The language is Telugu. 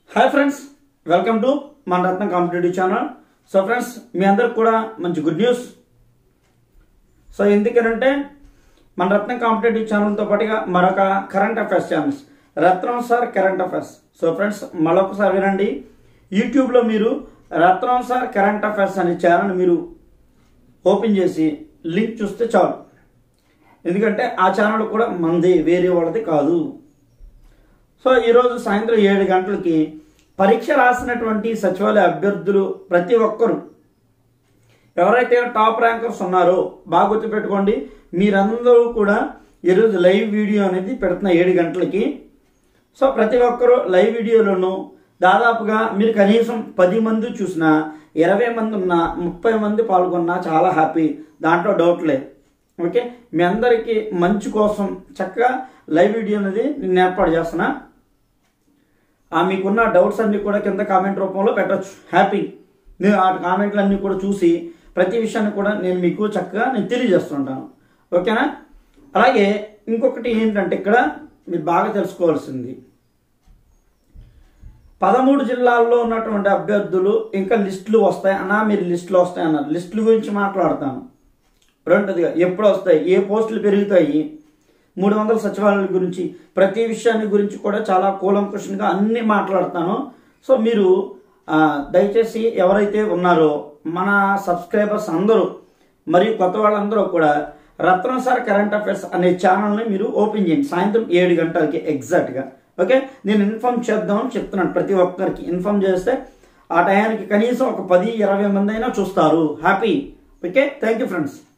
హాయ్ ఫ్రెండ్స్ వెల్కమ్ టు మన Ratna competitive channel so friends మీ అందరికి కూడా మంచి గుడ్ న్యూస్ సో ఎందుకనంటే మన రత్న కాంపిటేటివ్ ఛానల్తో పాటుగా మరొక current affairs channels Ratnam sir current affairs so friends మరొకసారి వినండి యూట్యూబ్లో మీరు రత్నం సార్ కరెంట్ అఫైర్స్ అనే ఛానల్ మీరు ఓపెన్ చేసి లింక్ చూస్తే చాలు ఎందుకంటే ఆ ఛానల్ కూడా మంది వేరే వాళ్ళది కాదు సో ఈరోజు సాయంత్రం ఏడు గంటలకి పరీక్ష రాసినటువంటి సచివాలయ అభ్యర్థులు ప్రతి ఒక్కరు ఎవరైతే టాప్ ర్యాంకర్స్ ఉన్నారో బాగా గుర్తుపెట్టుకోండి మీరందరూ కూడా ఈరోజు లైవ్ వీడియో అనేది పెడుతున్న ఏడు గంటలకి సో ప్రతి ఒక్కరు లైవ్ వీడియోలోనూ దాదాపుగా మీరు కనీసం పది మంది చూసినా ఇరవై మంది ఉన్నా ముప్పై మంది పాల్గొన్నా చాలా హ్యాపీ దాంట్లో డౌట్ లేదు ఓకే మీ అందరికీ మంచి కోసం చక్కగా లైవ్ వీడియో అనేది నేను ఏర్పాటు చేస్తున్నా ఆ మీకున్న డౌట్స్ అన్ని కూడా కింద కామెంట్ రూపంలో పెట్టచ్చు హ్యాపీ నేను ఆ కామెంట్లు అన్ని కూడా చూసి ప్రతి విషయాన్ని కూడా నేను మీకు చక్కగా నేను తెలియజేస్తుంటాను ఓకేనా అలాగే ఇంకొకటి ఏంటంటే ఇక్కడ మీరు బాగా తెలుసుకోవాల్సింది పదమూడు జిల్లాల్లో ఉన్నటువంటి అభ్యర్థులు ఇంకా లిస్టులు వస్తాయి అన్నా మీరు లిస్టులు వస్తాయి అన్నారు లిస్టుల గురించి మాట్లాడతాను రెండోదిగా ఎప్పుడు వస్తాయి ఏ పోస్టులు పెరుగుతాయి మూడు వందల సచివాలయాల గురించి ప్రతి విషయాన్ని గురించి కూడా చాలా కూలంకుషంగా అన్ని మాట్లాడతాను సో మీరు ఆ, దయచేసి ఎవరైతే ఉన్నారో మన సబ్స్క్రైబర్స్ అందరూ మరియు కొత్త వాళ్ళందరూ కూడా రత్నం సార్ కరెంట్ అఫైర్స్ అనే ఛానల్ని మీరు ఓపెన్ చేయండి సాయంత్రం ఏడు గంటలకి ఎగ్జాక్ట్గా ఓకే నేను ఇన్ఫామ్ చేద్దామని చెప్తున్నాను ప్రతి ఒక్కరికి ఇన్ఫామ్ చేస్తే ఆ టయానికి కనీసం ఒక పది ఇరవై మంది అయినా చూస్తారు happy okay thank you friends